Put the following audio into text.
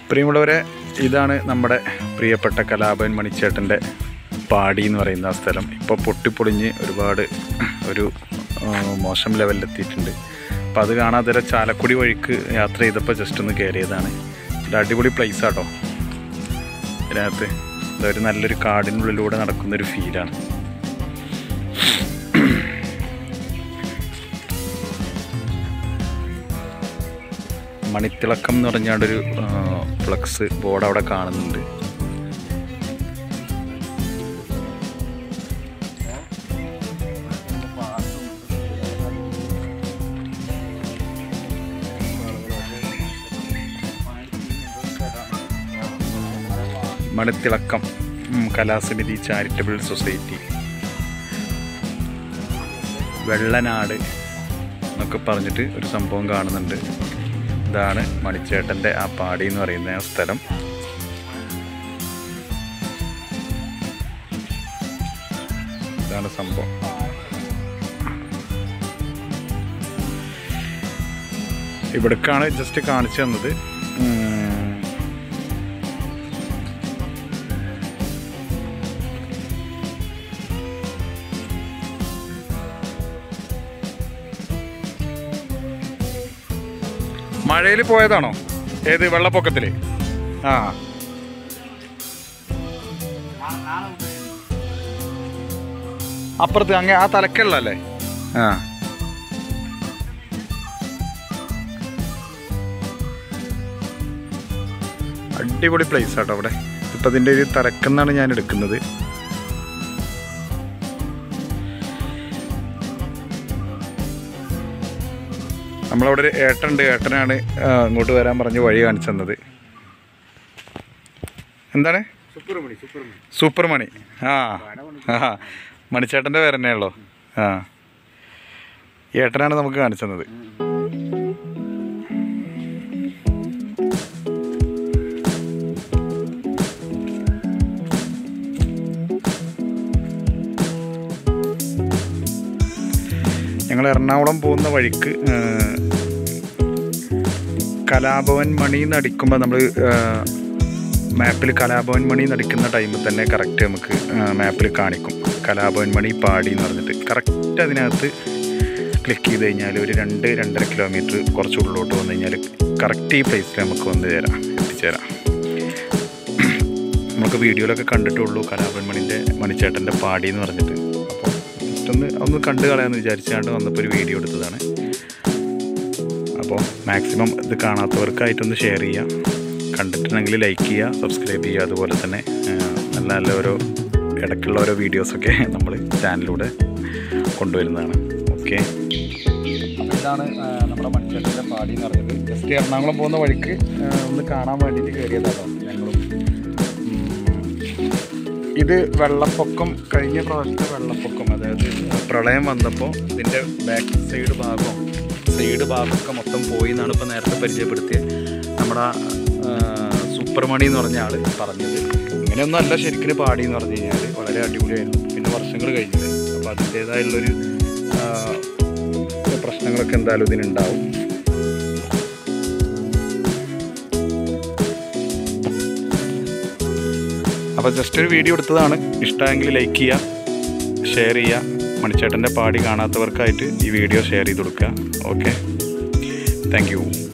പ്രിയമുള്ളവരെ ഇതാണ് നമ്മുടെ പ്രിയപ്പെട്ട കലാഭവൻ മണിച്ചേട്ടൻ്റെ പാടി എന്ന് പറയുന്ന ആ സ്ഥലം ഇപ്പോൾ പൊട്ടിപ്പൊളിഞ്ഞ് ഒരുപാട് ഒരു ആ, മോശം ലെവലിലെത്തിയിട്ടുണ്ട് അപ്പോൾ അത് കാണാതെ ചാലക്കുടി വഴിക്ക് യാത്ര ചെയ്തപ്പോൾ ജസ്റ്റ് ഒന്ന് കയറിയതാണ് ഒരു അടിപൊളി പ്ലേസ് ആട്ടോ ഇതിനകത്ത് ഇതൊരു നല്ലൊരു കാടിനുള്ളിലൂടെ നടക്കുന്നൊരു ഫീലാണ് മണിത്തിളക്കം എന്ന് പറഞ്ഞാണ്ടൊരു ഫ്ലക്സ് ബോർഡ് അവിടെ കാണുന്നുണ്ട് മണിത്തിളക്കം ഉം, കലാസമിതി ചാരിറ്റബിൾ സൊസൈറ്റി വെള്ളനാട് എന്നൊക്കെ പറഞ്ഞിട്ട് ഒരു സംഭവം കാണുന്നുണ്ട് ഇതാണ് മണിച്ചേട്ടൻ്റെ ആ പാടി എന്ന് പറയുന്ന ആ സ്ഥലം ഇതാണ് സംഭവം ഇവിടേക്കാണ് ജസ്റ്റ് കാണിച്ചു തന്നത് ഉം. മഴയിൽ പോയതാണോ ഏത് വെള്ളപ്പൊക്കത്തിൽ ആ അപ്പുറത്ത് അങ്ങ് ആ തലക്കുള്ളല്ലേ ആ അടിപൊളി പ്ലേസ് ആട്ടോ അവിടെ ഇപ്പം അതിൻ്റെ ഒരു തലക്കെന്നാണ് ഞാൻ എടുക്കുന്നത് നമ്മളവിടെ ഒരു ഏട്ടനുണ്ട് ഏട്ടനാണ് ആ, ഇങ്ങോട്ട് വരാൻ പറഞ്ഞ് വഴി കാണിച്ചു തന്നത് എന്താണ് സുബ്രഹ്മണി സുബ്രഹ്മണി സൂപ്പർ മണി ആ ആ മണിച്ചേട്ടൻ്റെ പേര് തന്നെയുള്ളൂ ആ ഈ ഏട്ടനാണ് നമുക്ക് കാണിച്ചു തന്നത് ഞങ്ങൾ എറണാകുളം പോകുന്ന വഴിക്ക് ആ, കലാഭവൻ മണി നടിക്കുമ്പോൾ നമ്മൾ മാപ്പിൽ കലാഭവൻ മണി നടിക്കുന്ന ടൈമിൽ തന്നെ കറക്റ്റ് നമുക്ക് മാപ്പിൽ കാണിക്കും കലാഭവൻ മണി പാടി എന്ന് പറഞ്ഞിട്ട് കറക്റ്റ് അതിനകത്ത് ക്ലിക്ക് ചെയ്ത് കഴിഞ്ഞാൽ ഒരു രണ്ട് രണ്ടര കിലോമീറ്റർ കുറച്ച് ഉള്ളിലോട്ട് വന്നു കഴിഞ്ഞാൽ കറക്റ്റ് ഈ പ്ലേസിൽ നമുക്ക് വന്ന് ചേരാം എത്തിച്ചേരാം നമുക്ക് വീഡിയോയിലൊക്കെ കണ്ടിട്ടുള്ളൂ കലാഭവൻ മണിൻ്റെ മണിച്ചേട്ടൻ്റെ പാടി എന്ന് പറഞ്ഞിട്ട് അപ്പോൾ ജസ്റ്റ് ഒന്ന് ഒന്ന് കണ്ടു കളയാമെന്ന് വിചാരിച്ചാണ്ട് വന്നപ്പോൾ ഒരു വീഡിയോ എടുത്തതാണ് അപ്പോൾ മാക്സിമം ഇത് കാണാത്തവർക്കായിട്ടൊന്ന് ഷെയർ ചെയ്യുക കണ്ടിട്ടുണ്ടെങ്കിൽ ലൈക്ക് ചെയ്യുക സബ്സ്ക്രൈബ് ചെയ്യുക അതുപോലെ തന്നെ ആ, നല്ല നല്ല ഓരോ ഇടയ്ക്കുള്ള ഓരോ വീഡിയോസൊക്കെ നമ്മൾ ചാനലിലൂടെ കൊണ്ടുവരുന്നതാണ് ഓക്കെ അപ്പോൾ ഇതാണ് ആ, നമ്മുടെ മണിച്ചേട്ടൻ്റെ പാടി എന്ന് പറഞ്ഞത് ജസ്റ്റ് എറണാകുളം പോകുന്ന വഴിക്ക് ആ, ഒന്ന് കാണാൻ വേണ്ടിയിട്ട് കയറിയതാണ് ഞങ്ങളും ഉം, ഇത് വെള്ളപ്പൊക്കം കഴിഞ്ഞ പ്രാവശ്യത്തെ വെള്ളപ്പൊക്കം അതായത് പ്രളയം വന്നപ്പോൾ ഇതിൻ്റെ ബാക്ക് സൈഡ് ഭാഗം സൈഡ് ഭാഗമൊക്കെ മൊത്തം പോയി എന്നാണ് ഇപ്പോൾ നേരത്തെ പരിചയപ്പെടുത്തിയത് നമ്മുടെ ആ, സൂപ്പർമണി എന്ന് പറഞ്ഞ ആൾ പറഞ്ഞത് ഇങ്ങനെയൊന്നും അല്ല ശരിക്കും പാടി എന്ന് പറഞ്ഞു കഴിഞ്ഞാൽ വളരെ അടിപൊളിയായിരുന്നു പിന്നെ വർഷങ്ങൾ കഴിഞ്ഞത് അപ്പോൾ അതിൻ്റേതായുള്ളൊരു ആ, പ്രശ്നങ്ങളൊക്കെ എന്തായാലും ഇതിനുണ്ടാവും അപ്പോൾ ജസ്റ്റ് ഒരു വീഡിയോ എടുത്തതാണ് ഇഷ്ടമെങ്കിൽ ലൈക്ക് ചെയ്യുക ഷെയർ ചെയ്യുക മണിച്ചേട്ടൻ്റെ പാടി കാണാത്തവർക്കായിട്ട് ഈ വീഡിയോ ഷെയർ ചെയ്ത് കൊടുക്കുക ഓക്കെ താങ്ക് യു